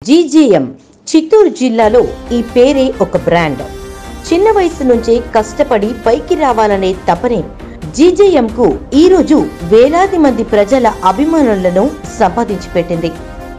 GGM Chittoor జిల్లాలో ఈ పేరే ఒక బ్రాండ్ చిన్న వయసు నుంచే కష్టపడి పైకి రావాలనే తపనే జీజేఎంకు ఈరోజు వేలాది మంది ప్రజల అభిమానులను సంపాదించి పెట్టింది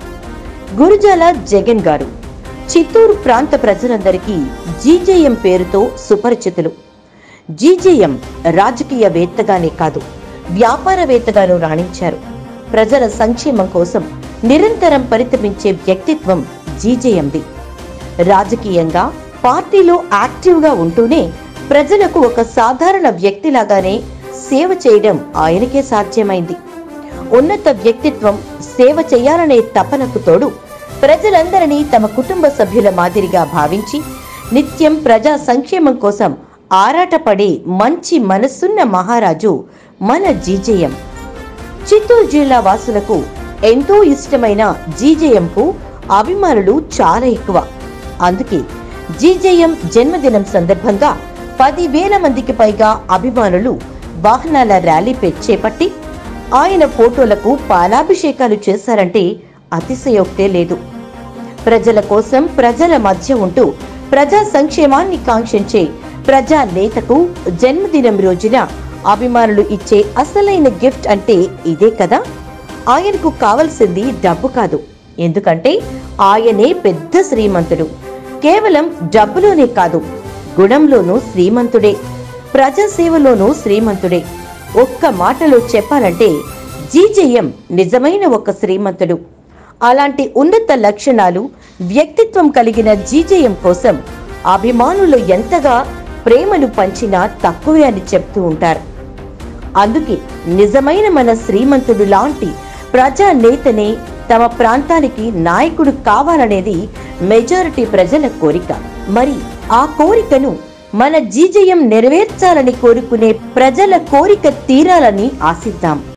గురుజాల జగన్ గారు చిత్తూరు ప్రాంత ప్రజలందరికీ జీజేఎం పేరుతో సుపరిచితులు జీజేఎం రాజకీయవేత్తగానే కాదు వ్యాపారవేత్తగాను రాణించారు ప్రజల సంక్షేమం కోసం నిరంతరం పరితపించే వ్యక్తిత్వం జీజేఎంది రాజకీయంగా పార్టీలో యాక్టివ్గా ఉంటూనే ప్రజలకు ఒక సాధారణ వ్యక్తిలాగానే సేవ చేయడం ఆయనకే సాధ్యమైంది ఉన్నత వ్యక్తిత్వం సేవ చేయాలనే తపనకు తోడు ప్రజలందరినీ తమ కుటుంబ సభ్యుల మాదిరిగా భావించి నిత్యం ప్రజా సంక్షేమం కోసం ఆరాటపడే మంచి మనసున్న మహారాజు మన జీజేఎం చిత్తూరు జిల్లా వాసులకు ఎంతో ఇష్టమైన జీజేఎంకు అభిమానులు చాలా ఎక్కువ అందుకే జీజేఎం జన్మదినం సందర్భంగా పదివేల మందికి పైగా అభిమానులు వాహనాల ర్యాలీ పె- చేపట్టి ఆయన ఫోటోలకు పాలాభిషేకాలు చేశారంటే అతిశయోక్తే లేదు ప్రజల కోసం ప్రజల మధ్య ఉంటూ ప్రజా సంక్షేమాన్ని కాంక్షించే ప్రజా నేతకు జన్మదినం రోజున అభిమానులు ఇచ్చే అసలైన గిఫ్ట్ అంటే ఇదే కదా ఆయనకు కావలసింది డబ్బు కాదు ఎందుకంటే ఆయనే పెద్ద శ్రీమంతుడు కేవలం డబ్బులోనే కాదు గుణంలోనూ శ్రీమంతుడే ప్రజాసేవలోనూ శ్రీమంతుడే ఒక్క మాటలో చెప్పాలంటే జీజేఎం నిజమైన ఒక శ్రీమంతుడు అలాంటి ఉన్నత లక్షణాలు వ్యక్తిత్వం కలిగిన జీజేఎం కోసం అభిమానులు ఎంతగా ప్రేమను పంచినా తక్కువే అని చెప్తూ ఉంటారు అందుకే నిజమైన మన శ్రీమంతుడు లాంటి ప్రజా నేతనే తమ ప్రాంతానికి నాయకుడు కావాలనేది మెజారిటీ ప్రజల కోరిక మరి ఆ కోరికను మన జీజయం నెరవేర్చాలని కోరుకునే ప్రజల కోరిక తీరాలని ఆశిద్దాం